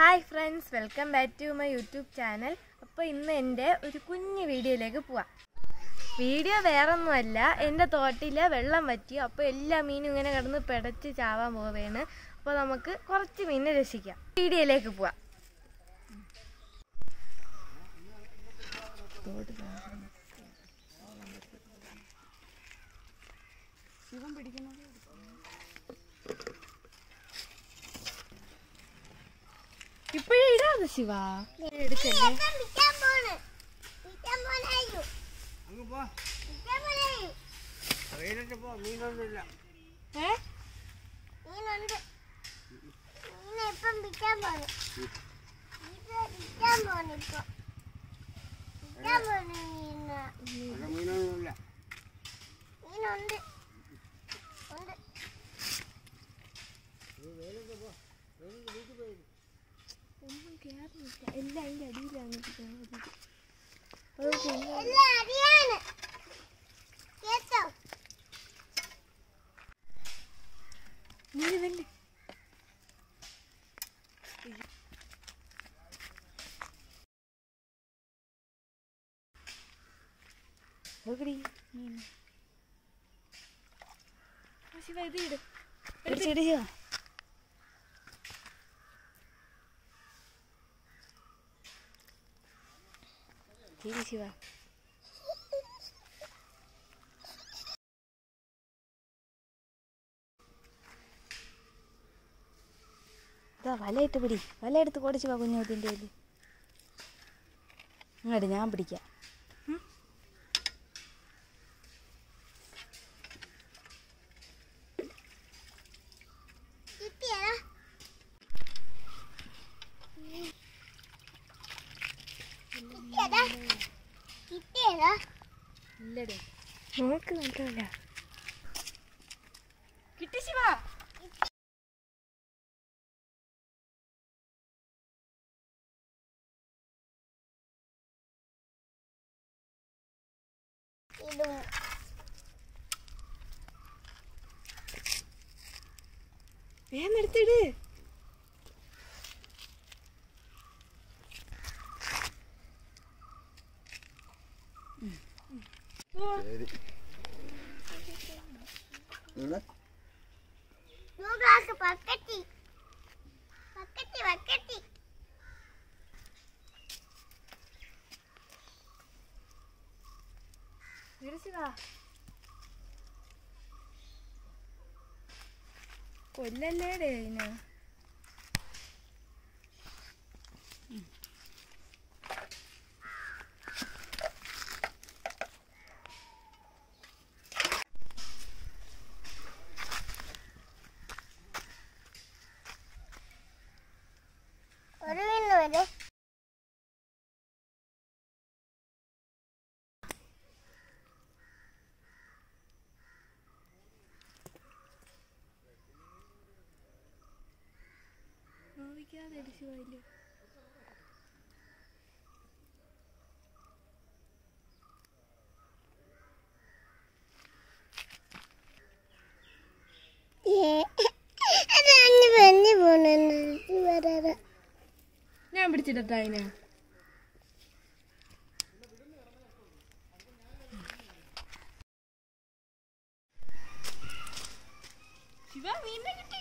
Hi friends welcome back to my YouTube channel അപ്പോൾ ഇന്ന് എൻ്റെ ഒരു കുഞ്ഞു വീഡിയോയിലേക്ക് പോവാം വീഡിയോ വേറൊന്നുമല്ല എൻ്റെ തോട്ടിൽ വെള്ളം വറ്റി അപ്പോൾ എല്ലാ മീനും ഇങ്ങനെ കിടന്ന് പിടച്ച് ചാവാൻ പോവുകയാണ് അപ്പോൾ നമുക്ക് കുറച്ച് മീനെ രക്ഷിക്കാം വീഡിയോയിലേക്ക് പോവാം ഇപ്പോഴേ ഇടാതെ ശിവ എടുക്കല്ലേ അങ്ങ് പോ വെയിലത്ത് പോ മീനൊന്നുമില്ല ഏ മീനുണ്ട് മീനെ ഇപ്പം പിക്കാൻ പോണ് ഇത് പിക്കാൻ പോണ് ഇപ്പൊ പിക്കാൻ പോണ് മീന അവിടെ മീനൊന്നുമില്ല മീനുണ്ട് ഉണ്ട് ഒന്നും കേറുന്നില്ല എല്ലാം അതിൻ്റെ അടിയിലാണ് ഇരിക്കുന്നത്. എല്ലാം അറിയാണ് കേട്ടോ നീ ഇതല്ലേ നോക്കടി മീൻ ആ, ശിവ ഇത് ഇട് എടുത്തിട് ശിവ ശരി ശിവ ഇതാ വലയിട്ട് പിടി വല എടുത്ത് കൊടുച്ചു വാ കുഞ്ഞോത്തിൻ്റെ കയ്യിൽ ഇങ്ങോട്ട് ഞാൻ പിടിക്കാം കിട്ടിയടാ കിട്ടിയടാ കിട്ടിയടാ ഇല്ലടേ നോക്ക് നട്ടല്ല കിട്ടി ശിവ ഇടും വേഗം എടുത്തിട് നൂറാക്ക് പക്കറ്റി പക്കറ്റി പക്കറ്റി ഇട് ശിവ കൊല്ലല്ലേടേ അതിന് ഒരു മീന് വരെ നോവിക്കാതെ ഇട് ശിവ ഇല്ല അത് അങ്ങ് പറഞ്ഞു പോണു വരാതെ ഞാൻ പിടിച്ചിട്ടാ അതിനെ ശിവ മീനെ കിട്ടി